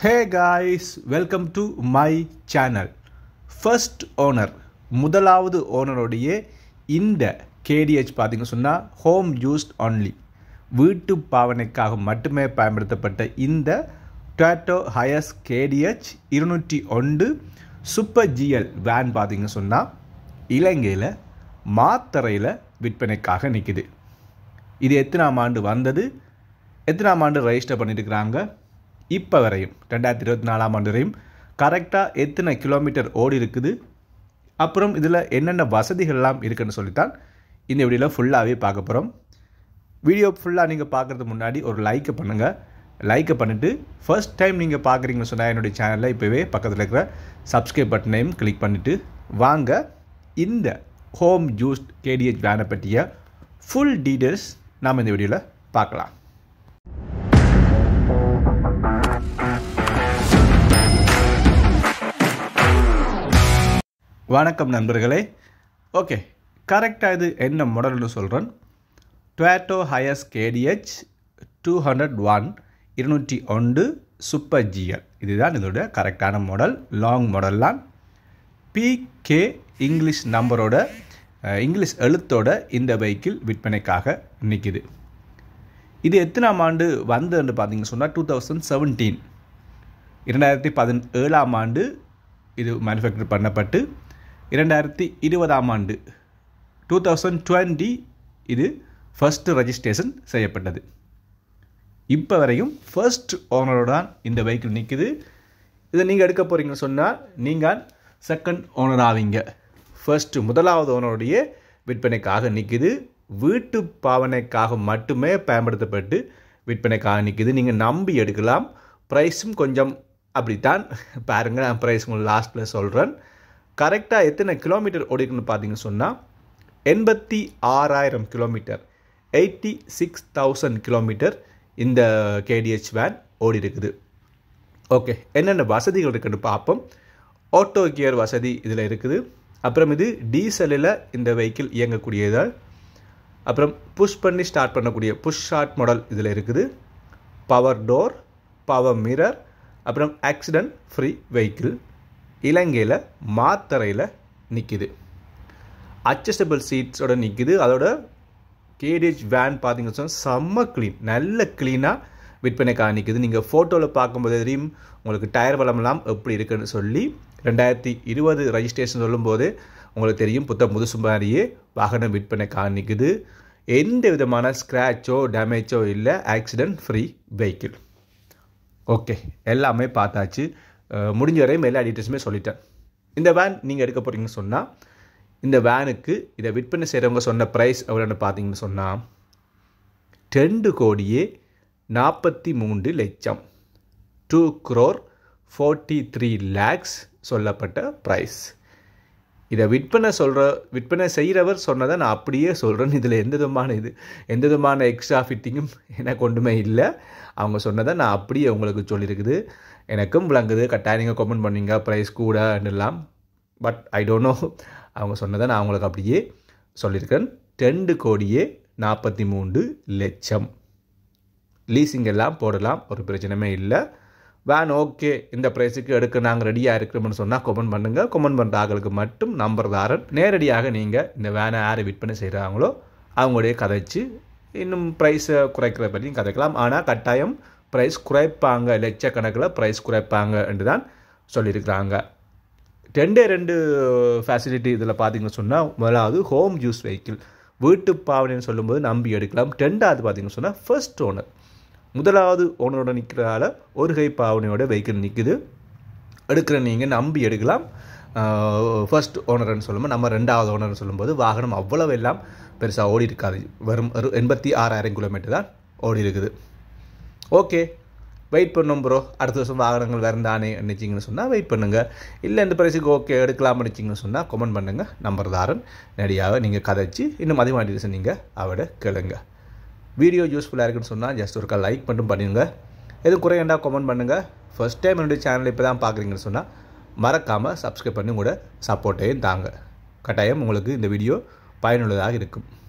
hey guys welcome to my channel first owner முதலாவது ஓனருடைய இந்த கேடிஹெச் பார்த்தீங்க சொன்னால் ஹோம் யூஸ்ட் ஒன்லி வீட்டு பாவனைக்காக மட்டுமே பயன்படுத்தப்பட்ட இந்த டொயட்டோ ஹயஸ் கேடிஹெச் இருநூற்றி ஒன்று சூப்பர் ஜிஎல் வேன் பார்த்தீங்க சொன்னால் இலங்கையில் மாத்தறையில் விற்பனைக்காக நிற்குது இது எத்தனாம் ஆண்டு வந்தது எத்தனாம் ஆண்டு ரெஜிஸ்டர் பண்ணியிருக்கிறாங்க இப்போ வரையும் ரெண்டாயிரத்தி இருபத்தி நாலாம் ஆண்டு வரையும் கரெக்டாக எத்தனை கிலோமீட்டர் ஓடி இருக்குது அப்புறம் இதில் என்னென்ன வசதிகள்லாம் இருக்குன்னு சொல்லித்தான் இந்த வீடியோவில் ஃபுல்லாகவே பார்க்க போகிறோம் வீடியோ ஃபுல்லாக நீங்கள் பார்க்குறதுக்கு முன்னாடி ஒரு லைக்கை பண்ணுங்கள் லைக்கை பண்ணிவிட்டு ஃபர்ஸ்ட் டைம் நீங்கள் பார்க்குறீங்கன்னு சொன்னால் என்னுடைய சேனலில் இப்போவே பக்கத்தில் இருக்கிற சப்ஸ்கிரைப் பட்டனையும் கிளிக் பண்ணிவிட்டு வாங்க இந்த ஹோம் யூஸ்ட் கேடிஹெச் வேனை பற்றிய ஃபுல் டீட்டெயில்ஸ் நாம் இந்த வீடியோவில் பார்க்கலாம் வணக்கம் நண்பர்களே ஓகே கரெக்டாக இது என்ன மாடல்னு சொல்கிறேன் Toyota Hiace KDH two hundred one இருநூற்றி ஒன்று சூப்பர் ஜிஎல் இதுதான் இதோட கரெக்டான மாடல் லாங் மாடல்லாம் பிகே இங்கிலீஷ் நம்பரோட அஹ், இங்கிலீஷ் எழுத்தோட இந்த வெஹிக்கிள் விற்பனைக்காக நிற்கிது இது எத்தனாம் ஆண்டு வந்ததுன்னு பார்த்தீங்கன்னு சொன்னால் டூ தௌசண்ட் செவன்டீன் இரண்டாயிரத்தி பதினேழாம் ஆண்டு இது மேனுஃபேக்சர் பண்ணப்பட்டு இரண்டாயிரத்தி இருபதாம் ஆண்டு டூ தௌசண்ட் டுவெண்ட்டி இது ஃபஸ்ட்டு ரெஜிஸ்ட்ரேஷன் செய்யப்பட்டது இப்போ வரையும் ஃபர்ஸ்ட் ஓனரோட தான் இந்த வெஹிக்கிள் நிற்குது இதை நீங்கள் எடுக்க போகிறீங்கன்னு சொன்னால் நீங்கள் செகண்ட் ஓனர் ஆவீங்க ஃபர்ஸ்ட் முதலாவது ஓனருடைய விற்பனைக்காக நிற்குது வீட்டு பாவனைக்காக மட்டுமே பயன்படுத்தப்பட்டு விற்பனைக்காக நிற்குது நீங்கள் நம்பி எடுக்கலாம் ப்ரைஸும் கொஞ்சம் அப்படித்தான் பாருங்கள் நான் ப்ரைஸ் உங்களுக்கு லாஸ்ட்டில் சொல்கிறேன் கரெக்டாக எத்தனை கிலோமீட்டர் ஓடிக்குன்னு பார்த்தீங்கன்னு சொன்னால் எண்பத்தி ஆறாயிரம் kilometre eighty six thousand kilometre இந்த கேடிஹெச் வேன் ஓடி இருக்குது ஓகே என்னென்ன வசதிகள் இருக்குன்னு பார்ப்போம் ஆட்டோ கியர் வசதி இதில் இருக்குது அப்புறம் இது டீசலில் இந்த வெஹிக்கிள் இயங்கக்கூடியதால் அப்புறம் புஷ் பண்ணி ஸ்டார்ட் பண்ணக்கூடிய புஷ் ஷார்ட் மாடல் இதில் இருக்குது பவர் டோர் பவர் மிரர் அப்புறம் ஆக்சிடென்ட் ஃப்ரீ வெஹிக்கிள் இலங்கையில் மாத்தறையில் நிற்கிது அட்ஜஸ்டபிள் சீட்ஸோட நிற்கிது அதோட கேடிஹெச் வேன் பார்த்தீங்கன்னு சொன்னால் செம்ம க்ளீன் நல்ல க்ளீனாக விற்பனைக்காக நிற்குது நீங்கள் ஃபோட்டோவில் பார்க்கும்போது தெரியும் உங்களுக்கு டயர் வளமெல்லாம் எப்படி இருக்குன்னு சொல்லி ரெண்டாயிரத்தி இருபது ரெஜிஸ்ட்ரேஷன் சொல்லும்போது உங்களுக்கு தெரியும் புத்த முதுசு மாதிரியே வாகனம் விற்பனைக்காக நிற்குது எந்த விதமான ஸ்க்ராச்சோ டேமேஜோ இல்லை ஆக்சிடென்ட் ஃப்ரீ வெஹிக்கிள் ஓகே எல்லாமே பார்த்தாச்சு அஹ், முடிஞ்ச வரையும் எல்லா டீட்டெயில்ஸுமே சொல்லிட்டேன் இந்த வேன் நீங்கள் எடுக்க போகிறீங்கன்னு சொன்னால் இந்த வேனுக்கு இதை விற்பனை செய்கிறவங்க சொன்ன ப்ரைஸ் எவ்வளோன்னு பார்த்தீங்கன்னு சொன்னால் ரெண்டு கோடியே நாற்பத்தி மூன்று லட்சம் two crore forty three lakhs சொல்லப்பட்ட ப்ரைஸ் இதை விற்பனை சொல்கிற விற்பனை செய்கிறவர் சொன்னதை நான் அப்படியே சொல்கிறேன் இதில் எந்த விதமான இது எந்த விதமான எக்ஸ்ட்ரா ஃபிட்டிங்கும் எனக்கு ஒன்றுமே இல்லை அவங்க சொன்னதை நான் அப்படியே உங்களுக்கு சொல்லியிருக்குது எனக்கும் விளங்குது கட்டாயம் நீங்கள் கமெண்ட் பண்ணீங்க ப்ரைஸ் கூடன்னுலாம் பட் ஐ டோன்ட் நோ அவங்க சொன்னதை நான் அவங்களுக்கு அப்படியே சொல்லியிருக்கேன் ரெண்டு கோடியே நாற்பத்தி மூன்று லட்சம் லீசிங் எல்லாம் போடலாம் ஒரு பிரச்சனையுமே இல்லை வேன் ஓகே இந்த ப்ரைஸுக்கு எடுக்க நாங்கள் ரெடியாக இருக்கிறோம்னு சொன்னால் கமெண்ட் பண்ணுங்கள் கமெண்ட் பண்ணுற ஆட்களுக்கு மட்டும் நம்பர் தாரன் நேரடியாக நீங்கள் இந்த வேனை யார் விற்பனை செய்கிறாங்களோ அவங்களுடைய கதைச்சு இன்னும் ப்ரைஸை குறைக்கிற பற்றியும் கதைக்கலாம் ஆனால் கட்டாயம் ப்ரைஸ் குறைப்பாங்க லட்சக்கணக்கில் ப்ரைஸ் குறைப்பாங்க என்று தான் சொல்லியிருக்கிறாங்க ரெண்டே ரெண்டு ஃபெசிலிட்டி இதில் பார்த்தீங்கன்னு சொன்னால் முதலாவது ஹோம் யூஸ் வெஹிக்கிள் வீட்டு பாவனைன்னு சொல்லும்போது நம்பி எடுக்கலாம் ரெண்டாவது பார்த்தீங்கன்னு சொன்னால் ஃபர்ஸ்ட் ஓனர் முதலாவது ஓனரோட நிற்கிறதால ஒரு கை பாவனையோட வெஹிக்கிள் நிற்குது எடுக்கிற நீங்கள் நம்பி எடுக்கலாம் ஃபர்ஸ்ட் ஓனர்னு சொல்லும்போது நம்ம ரெண்டாவது ஓனர்னு சொல்லும்போது வாகனம் அவ்வளவு எல்லாம் பெருசாக ஓடி இருக்காது வரும் ஒரு எண்பத்தி ஆறாயிரம் கிலோமீட்டர் தான் ஓடி இருக்குது ஓகே வெயிட் பண்ணோம் ப்ரோ அடுத்த வருஷம் வாகனங்கள் வேறுந்தானே நினச்சிங்கன்னு சொன்னால் வெயிட் பண்ணுங்கள் இல்லை இந்த பிரைஸுக்கு ஓகே எடுக்கலாம்னு நினச்சிங்கன்னு சொன்னால் கமெண்ட் பண்ணுங்கள் நம்பர் தாரன் நேரடியாக நீங்கள் கதைச்சு இன்னும் அதிகமாக டீட்டெயில்ஸ் நீங்கள் அவட கேளுங்க வீடியோ யூஸ்ஃபுல்லாக இருக்குன்னு சொன்னால் ஜஸ்ட் ஒருக்கா லைக் மட்டும் பண்ணுங்க எதுவும் குறையண்டா கமெண்ட் பண்ணுங்கள் ஃபர்ஸ்ட் டைம் என்னுடைய சேனல் இப்போ தான் பார்க்குறீங்கன்னு சொன்னால் மறக்காமல் சப்ஸ்கிரைப் பண்ணி கூட சப்போர்ட்டையும் தாங்க கட்டாயம் உங்களுக்கு இந்த வீடியோ பயனுள்ளதாக இருக்கும்